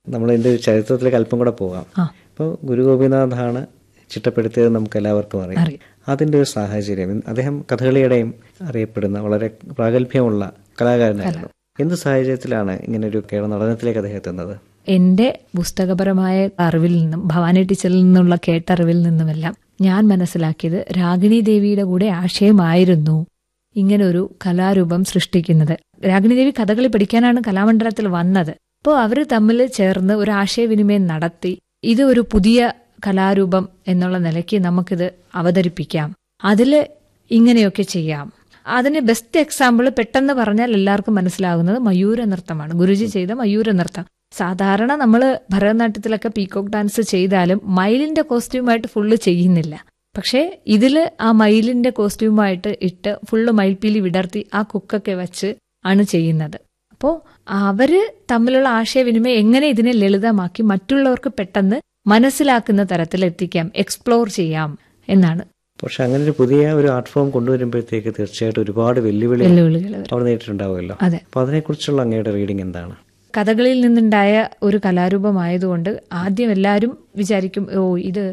നമ്മൾ ഇതിൻ്റെ ഒരു ചരിത്രത്തിലേക്ക് അല്പം കൂടെ പോകാം ആ ഇപ്പോൾ ഗുരു ഗോപിനാഥാണ് ചിട്ടപ്പെടുത്തിയത് നമുക്ക് എല്ലാവർക്കും അറിയാം അറിയാം. അതിൻ്റെ ഒരു സാഹചര്യം അദ്ദേഹം കഥകളിയുടെയും അറിയപ്പെടുന്ന വളരെ പ്രാഗൽഭ്യമുള്ള കലാകാരനായിരുന്നു എന്ത് സാഹചര്യത്തിലാണ് ഇങ്ങനെ ഒരു കേരള നടനത്തിലേക്ക് അദ്ദേഹം എത്തുന്നത് എന്റെ പുസ്തകപരമായ അറിവിൽ നിന്നും ഭവാനി ടീച്ചറിൽ നിന്നുള്ള കേട്ടറിവിൽ നിന്നുമെല്ലാം ഞാൻ മനസ്സിലാക്കിയത് രാഗിണി ദേവിയുടെ കൂടെ ആശയമായിരുന്നു ഇങ്ങനെ ഒരു കലാരൂപം സൃഷ്ടിക്കുന്നത് രാഗിണി ദേവി കഥകളി പഠിക്കാനാണ് കലാമണ്ഡലത്തിൽ വന്നത് അപ്പോൾ അവർ തമ്മിൽ ചേർന്ന് ഒരു ആശയവിനിമയം നടത്തി ഇത് ഒരു പുതിയ കലാരൂപം എന്നുള്ള നിലയ്ക്ക് നമുക്കിത് അവതരിപ്പിക്കാം അതിൽ ഇങ്ങനെയൊക്കെ ചെയ്യാം അതിന് ബെസ്റ്റ് എക്സാമ്പിൾ പെട്ടെന്ന് പറഞ്ഞാൽ എല്ലാവർക്കും മനസ്സിലാകുന്നത് മയൂര നൃത്തമാണ് ഗുരുജി ചെയ്ത മയൂര നൃത്തം സാധാരണ നമ്മൾ ഭരതനാട്യത്തിലൊക്കെ പീകോക്ക് ഡാൻസ് ചെയ്താലും മയിലിന്റെ കോസ്റ്റ്യൂമായിട്ട് ഫുള്ള് ചെയ്യുന്നില്ല പക്ഷേ ഇതില് ആ മയിലിന്റെ കോസ്റ്റ്യൂമായിട്ട് ഇട്ട് ഫുള്ള് മയിൽപ്പീലി വിടർത്തി ആ കുക്കൊക്കെ വെച്ച് ആണ് ചെയ്യുന്നത് അപ്പോൾ അവര് തമ്മിലുള്ള ആശയവിനിമയം എങ്ങനെ ഇതിനെ ലളിതമാക്കി മറ്റുള്ളവർക്ക് പെട്ടെന്ന് മനസ്സിലാക്കുന്ന തരത്തിൽ എത്തിക്കാം എക്സ്പ്ലോർ ചെയ്യാം എന്നാണ് പക്ഷെ അങ്ങനെ ഒരു പുതിയ ഒരു ആർട്ട് ഫോം കൊണ്ടുവരുമ്പോഴത്തേക്ക് തീർച്ചയായിട്ടും ഒരുപാട് വെല്ലുവിളി വെല്ലുവിളികൾ അവിടെ നേരിട്ടുണ്ടാവുമല്ലോ അതെ അപ്പോൾ അതിനെക്കുറിച്ചുള്ള അങ്ങയുടെ റീഡിംഗ് എന്താണ് കഥകളിൽ നിന്നുണ്ടായ ഒരു കലാരൂപമായതുകൊണ്ട് ആദ്യം എല്ലാവരും വിചാരിക്കും ഓ ഇത്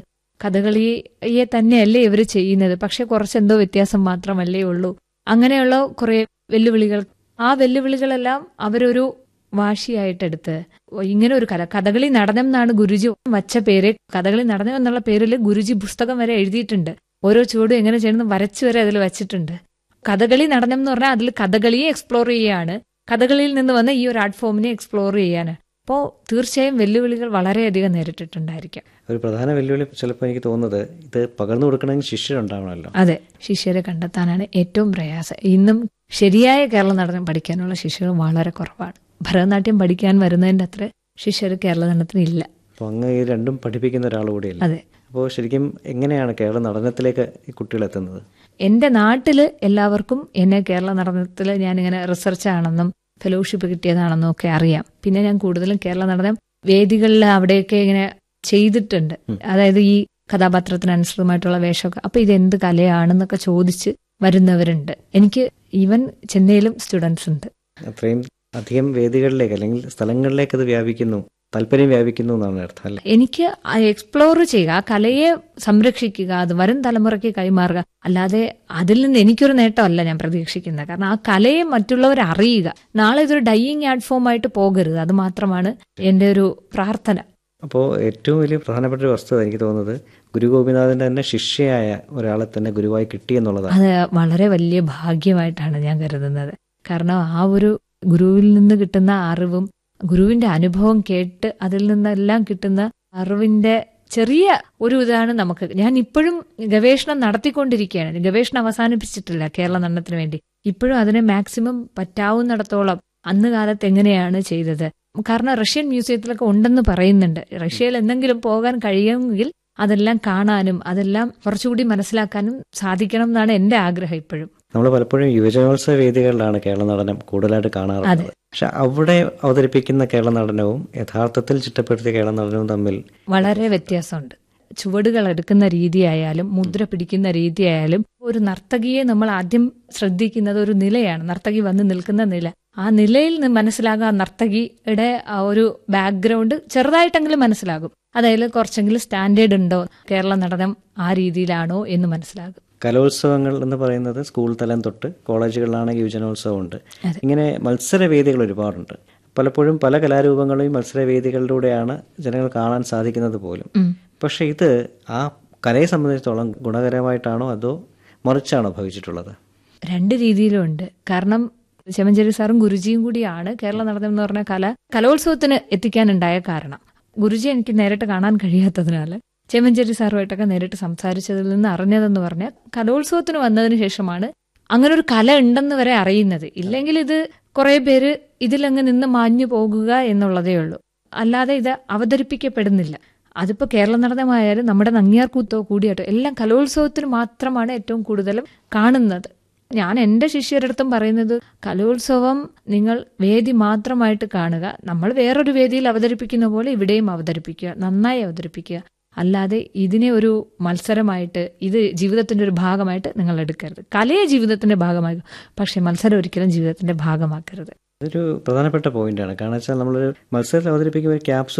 കഥകളിയെ തന്നെയല്ലേ ഇവർ ചെയ്യുന്നത് പക്ഷെ കുറച്ചെന്തോ വ്യത്യാസം മാത്രമല്ലേ ഉള്ളൂ അങ്ങനെയുള്ള കുറെ വെല്ലുവിളികൾ ആ വെല്ലുവിളികളെല്ലാം അവരൊരു വാശിയായിട്ടെടുത്ത് ഇങ്ങനെ ഒരു കല കഥകളി നടനം എന്നാണ് ഗുരുജി വച്ച പേര് കഥകളി നടനം എന്നുള്ള പേരിൽ ഗുരുജി പുസ്തകം വരെ എഴുതിയിട്ടുണ്ട് ഓരോ ചുവടും എങ്ങനെ ചെയ്യണമെന്ന് വരച്ചു വരെ അതിൽ വെച്ചിട്ടുണ്ട് കഥകളി നടനം എന്ന് പറഞ്ഞാൽ അതിൽ കഥകളിയെ എക്സ്പ്ലോർ ചെയ്യാണ് കഥകളിയിൽ നിന്ന് വന്ന ഈ ഒരു ആർട്ട് ഫോമിനെ എക്സ്പ്ലോർ ചെയ്യാന് അപ്പോൾ തീർച്ചയായും വെല്ലുവിളികൾ വളരെയധികം നേരിട്ടിട്ടുണ്ടായിരിക്കാം ഒരു പ്രധാന വെല്ലുവിളി ചിലപ്പോൾ എനിക്ക് തോന്നുന്നത് ഇത് പകർന്നു കൊടുക്കണമെങ്കിൽ ശിഷ്യരുണ്ടാവണമല്ലോ അതെ ശിഷ്യരെ കണ്ടെത്താനാണ് ഏറ്റവും പ്രയാസം ഇന്നും ശരിയായ കേരള നടനം പഠിക്കാനുള്ള ശിഷ്യർ വളരെ കുറവാണ് ഭരതനാട്യം പഠിക്കാൻ വരുന്നതിന്റെ അത്ര ശിഷ്യർ കേരള നടനത്തിന് ഇല്ല അപ്പോൾ അങ്ങ് ഈ രണ്ടും പഠിപ്പിക്കുന്ന ഒരാൾ കൂടിയല്ല അതെ അപ്പോൾ ശരിക്കും എങ്ങനെയാണ് കേരള നടനത്തിലേക്ക് ഈ കുട്ടികൾ എത്തുന്നത് എന്റെ നാട്ടില് എല്ലാവർക്കും എന്നെ കേരള നടനത്തിൽ ഞാനിങ്ങനെ റിസർച്ച് ആണെന്നും ഫെലോഷിപ്പ് കിട്ടിയതാണെന്നും ഒക്കെ അറിയാം പിന്നെ ഞാൻ കൂടുതലും കേരള നടനം വേദികളിൽ അവിടെയൊക്കെ ഇങ്ങനെ ചെയ്തിട്ടുണ്ട് അതായത് ഈ കഥാപാത്രത്തിനനുസൃതമായിട്ടുള്ള വേഷമൊക്കെ അപ്പൊ ഇത് എന്ത് കലയാണെന്നൊക്കെ ചോദിച്ച് വരുന്നവരുണ്ട് എനിക്ക് ഈവൻ ചെന്നൈയിലും സ്റ്റുഡൻസ് ഉണ്ട് അത്രയും അധികം വേദികളിലേക്ക് അല്ലെങ്കിൽ സ്ഥലങ്ങളിലേക്ക് അത് വ്യാപിക്കുന്നു താല്പര്യം വ്യാപിക്കുന്നു എന്നാണ് അർത്ഥം അല്ലേ എനിക്ക് എക്സ്പ്ലോർ ചെയ്യുക ആ കലയെ സംരക്ഷിക്കുക അത് വരും തലമുറയ്ക്ക് കൈമാറുക അല്ലാതെ അതിൽ നിന്ന് എനിക്കൊരു നേട്ടമല്ല ഞാൻ പ്രതീക്ഷിക്കുന്നത് കാരണം ആ കലയെ മറ്റുള്ളവർ അറിയുക നാളെ ഇതൊരു ഡൈയിങ് ആർട്ട് ഫോം ആയിട്ട് പോകരുത് അത് മാത്രമാണ് എൻ്റെ ഒരു പ്രാർത്ഥന അപ്പോൾ ഏറ്റവും വലിയ പ്രധാനപ്പെട്ട ഒരു വസ്തുത എനിക്ക് തോന്നുന്നത് ഗുരു ഗോപിനാഥന്റെ തന്നെ ശിഷ്യയായ ഒരാളെ തന്നെ ഗുരുവായി കിട്ടി എന്നുള്ളതാണ് അത് വളരെ വലിയ ഭാഗ്യമായിട്ടാണ് ഞാൻ കരുതുന്നത് കാരണം ആ ഒരു ഗുരുവിൽ നിന്ന് കിട്ടുന്ന അറിവും ഗുരുവിന്റെ അനുഭവം കേട്ട് അതിൽ നിന്നെല്ലാം കിട്ടുന്ന അറിവിന്റെ ചെറിയ ഒരു ഇതാണ് നമുക്ക് ഞാൻ ഇപ്പോഴും ഗവേഷണം നടത്തിക്കൊണ്ടിരിക്കുകയാണ് ഗവേഷണം അവസാനിപ്പിച്ചിട്ടില്ല കേരള നടനത്തിന് വേണ്ടി ഇപ്പോഴും അതിനെ മാക്സിമം പറ്റാവുന്നിടത്തോളം അന്ന് കാലത്ത് എങ്ങനെയാണ് ചെയ്തത് കാരണം റഷ്യൻ മ്യൂസിയത്തിലൊക്കെ ഉണ്ടെന്ന് പറയുന്നുണ്ട് റഷ്യയിൽ എന്തെങ്കിലും പോകാൻ കഴിയുമെങ്കിൽ അതെല്ലാം കാണാനും അതെല്ലാം കുറച്ചുകൂടി മനസ്സിലാക്കാനും സാധിക്കണം എന്നാണ് എന്റെ ആഗ്രഹം ഇപ്പോഴും നമ്മൾ പലപ്പോഴും യുവജനോത്സവ വേദികളിലാണ് കേരള നടനം കൂടുതലായിട്ട് കാണാറുള്ളത് പക്ഷെ അവിടെ അവതരിപ്പിക്കുന്ന കേരള നടനവും യഥാർത്ഥത്തിൽ ചിട്ടപ്പെടുത്തിയ കേരള നടനവും തമ്മിൽ വളരെ വ്യത്യാസമുണ്ട് ചുവടുകൾ എടുക്കുന്ന രീതിയായാലും മുദ്ര പിടിക്കുന്ന രീതിയായാലും ഒരു നർത്തകിയെ നമ്മൾ ആദ്യം ശ്രദ്ധിക്കുന്നത് ഒരു നിലയാണ് നർത്തകി വന്ന് നിൽക്കുന്ന നില ആ നിലയിൽ നിന്ന് മനസ്സിലാകുക ആ നർത്തകിയുടെ ആ ഒരു ബാക്ക്ഗ്രൗണ്ട് ചെറുതായിട്ടെങ്കിലും മനസ്സിലാകും അതായത് കുറച്ചെങ്കിലും സ്റ്റാൻഡേർഡ് ഉണ്ടോ കേരള നടനം ആ രീതിയിലാണോ എന്ന് മനസ്സിലാകും കലോത്സവങ്ങൾ എന്ന് പറയുന്നത് സ്കൂൾ തലം തൊട്ട് കോളേജുകളിലാണെങ്കിൽ യുവജനോത്സവം ഉണ്ട് ഇങ്ങനെ മത്സരവേദികൾ ഒരുപാടുണ്ട് പലപ്പോഴും പല കലാരൂപങ്ങളെയും മത്സരവേദികളിലൂടെയാണ് ജനങ്ങൾ കാണാൻ സാധിക്കുന്നത് പോലും ഉം. പക്ഷെ ഇത് ആ കലയെ സംബന്ധിച്ചിടത്തോളം ഗുണകരമായിട്ടാണോ അതോ മറിച്ചാണോ ഭവിച്ചിട്ടുള്ളത് രണ്ട് രീതിയിലും ഉണ്ട് കാരണം ചെമഞ്ചേരി സാറും ഗുരുജിയും കൂടിയാണ് കേരള നടനം എന്ന് പറഞ്ഞ കല കലോത്സവത്തിന് എത്തിക്കാനുണ്ടായ കാരണം ഗുരുജി എനിക്ക് നേരിട്ട് കാണാൻ കഴിയാത്തതിനാൽ ചെമഞ്ചേരി സാറുമായിട്ടൊക്കെ നേരിട്ട് സംസാരിച്ചതിൽ നിന്ന് അറിഞ്ഞതെന്ന് പറഞ്ഞാൽ കലോത്സവത്തിന് വന്നതിന് ശേഷമാണ് അങ്ങനെ ഒരു കല ഉണ്ടെന്ന് വരെ അറിയുന്നത് ഇല്ലെങ്കിൽ ഇത് കുറെ പേര് ഇതിലങ്ങ് നിന്ന് മാഞ്ഞു പോകുക എന്നുള്ളതേ ഉള്ളൂ അല്ലാതെ ഇത് അവതരിപ്പിക്കപ്പെടുന്നില്ല അതിപ്പോ കേരള നടനമായാലും നമ്മുടെ നങ്ങിയാർകൂത്തോ കൂടിയാട്ടോ എല്ലാം കലോത്സവത്തിന് മാത്രമാണ് ഏറ്റവും കൂടുതലും കാണുന്നത് ഞാൻ എൻ്റെ ശിഷ്യരടുത്തും പറയുന്നത് കലോത്സവം നിങ്ങൾ വേദി മാത്രമായിട്ട് കാണുക നമ്മൾ വേറൊരു വേദിയിൽ അവതരിപ്പിക്കുന്ന പോലെ ഇവിടെയും അവതരിപ്പിക്കുക നന്നായി അവതരിപ്പിക്കുക അല്ലാതെ ഇതിനെ ഒരു മത്സരമായിട്ട് ഇത് ജീവിതത്തിന്റെ ഒരു ഭാഗമായിട്ട് നിങ്ങൾ എടുക്കരുത് കലയെ ജീവിതത്തിന്റെ ഭാഗമാക്കുക പക്ഷെ മത്സരം ഒരിക്കലും ജീവിതത്തിന്റെ ഭാഗമാക്കരുത് അതൊരു പ്രധാനപ്പെട്ട പോയിന്റാണ് കാരണം വെച്ചാൽ നമ്മളൊരു മത്സരത്തിൽ അവതരിപ്പിക്കുമ്പോൾ ഒരു ക്യാപ്സ്